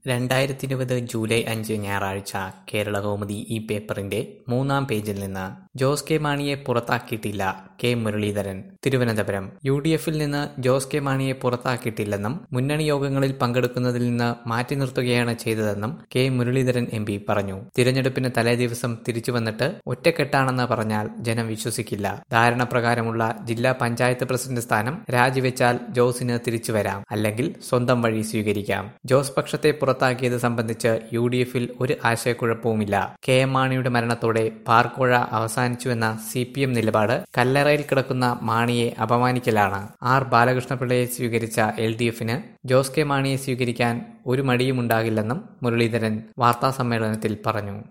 രണ്ടായിരത്തിയിരുപത് ജൂലൈ അഞ്ച് ഞായറാഴ്ച കേരളകൗമുദി ഈ പേപ്പറിന്റെ മൂന്നാം പേജിൽ നിന്ന് ജോസ് കെ മാണിയെ പുറത്താക്കിയിട്ടില്ല K Muraleedharan Thiruvananthapuram U D എഫിൽ നിന്ന് ജോസ് കെ മാണിയെ പുറത്താക്കിയിട്ടില്ലെന്നും മുന്നണി യോഗങ്ങളിൽ പങ്കെടുക്കുന്നതിൽ നിന്ന് മാറ്റി നിർത്തുകയാണ് ചെയ്തതെന്നും കെ മുരളീധരൻ എം പി പറഞ്ഞു തിരഞ്ഞെടുപ്പിന് തലേദിവസം തിരിച്ചു വന്നിട്ട് ഒറ്റക്കെട്ടാണെന്ന് പറഞ്ഞാൽ ജനം വിശ്വസിക്കില്ല ധാരണ പ്രകാരമുള്ള ജില്ലാ പഞ്ചായത്ത് പ്രസിഡന്റ് സ്ഥാനം രാജിവെച്ചാൽ ജോസിന് തിരിച്ചു വരാം അല്ലെങ്കിൽ സ്വന്തം വഴി സ്വീകരിക്കാം ജോസ് പക്ഷത്തെ പുറത്താക്കിയത് സംബന്ധിച്ച് യു ഡി എഫിൽ ഒരു ആശയക്കുഴപ്പവുമില്ല കെ എം മാണിയുടെ മരണത്തോടെ പാർക്കോഴ അവസാനിച്ചുവെന്ന സി പി എം നിലപാട് കല്ലറയിൽ കിടക്കുന്ന മാണിയെ അപമാനിക്കലാണ് ആർ ബാലകൃഷ്ണപിള്ളയെ സ്വീകരിച്ച എൽ ഡി എഫിന് ജോസ് കെ മാണിയെ സ്വീകരിക്കാൻ ഒരു മടിയും ഉണ്ടാകില്ലെന്നും മുരളീധരൻ വാർത്താസമ്മേളനത്തിൽ പറഞ്ഞു